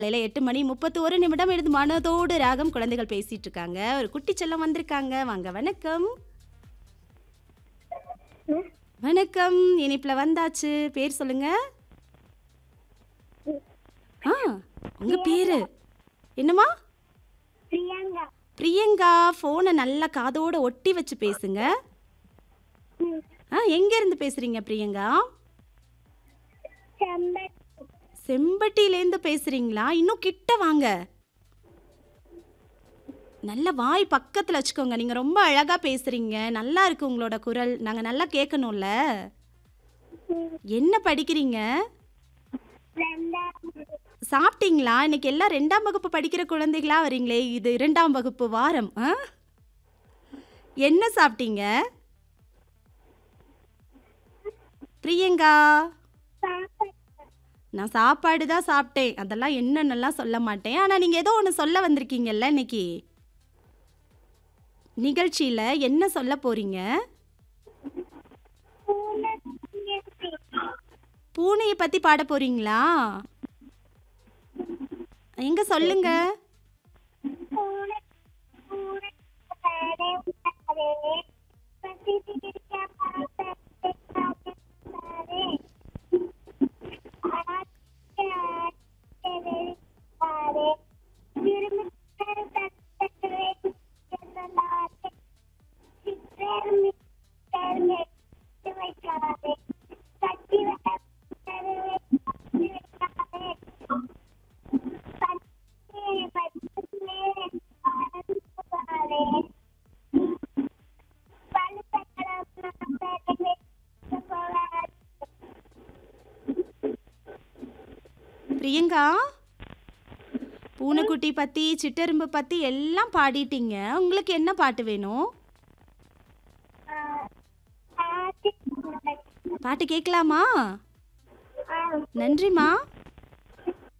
காலையில எட்டு மணி முப்பத்தி ஒரு நிமிடம் எழுது மனதோடு ராகம் குழந்தைகள் பேசிட்டு இருக்காங்க ஒரு குட்டி செல்லம் வந்திருக்காங்க வாங்க வணக்கம் வணக்கம் இனிப்புல வந்தாச்சு பேர் சொல்லுங்க ஆ உங்க பேரு என்னம்மா பிரியங்கா பிரியங்கா ஃபோனை நல்லா காதோட ஒட்டி வச்சு பேசுங்க ஆ எங்க இருந்து பேசுறீங்க பிரியங்கா செம்பட் செம்பட்டியிலேருந்து பேசுறீங்களா இன்னும் கிட்ட வாங்க நல்ல வாய் பக்கத்தில் வச்சுக்கோங்க நீங்கள் ரொம்ப அழகாக பேசுகிறீங்க நல்லா இருக்கு உங்களோட குரல் நாங்கள் நல்லா கேட்கணும்ல என்ன படிக்கிறீங்க ரெண்டாம் சாப்பிட்டீங்களா இன்னைக்கு எல்லாம் ரெண்டாம் வகுப்பு படிக்கிற குழந்தைகளா வரீங்களே இது இரண்டாம் வகுப்பு வாரம் ஆ என்ன சாப்பிட்டீங்க பிரியங்கா சாப்பாடு நான் சாப்பாடு தான் சாப்பிட்டேன் அதெல்லாம் என்னன்னெல்லாம் சொல்ல மாட்டேன் ஆனால் நீங்கள் ஏதோ ஒன்று சொல்ல வந்திருக்கீங்கல்ல இன்னைக்கு நிகழ்ச்சியில் என்ன சொல்ல போறீங்க பூனை குஞ்சு பூனையை பற்றி பாட போறீங்களா எங்க சொல்லுங்க பூனை பூனை கடை உள்ளாரே பசி பிடிக்க பார்த்தே பார்த்தே பிரியங்கா பூனைக்குட்டி பற்றி சிட்டெரும்பு பற்றி எல்லாம் பாடிட்டீங்க உங்களுக்கு என்ன பாட்டு வேணும் பாட்டு கேட்கலாமா நன்றிம்மா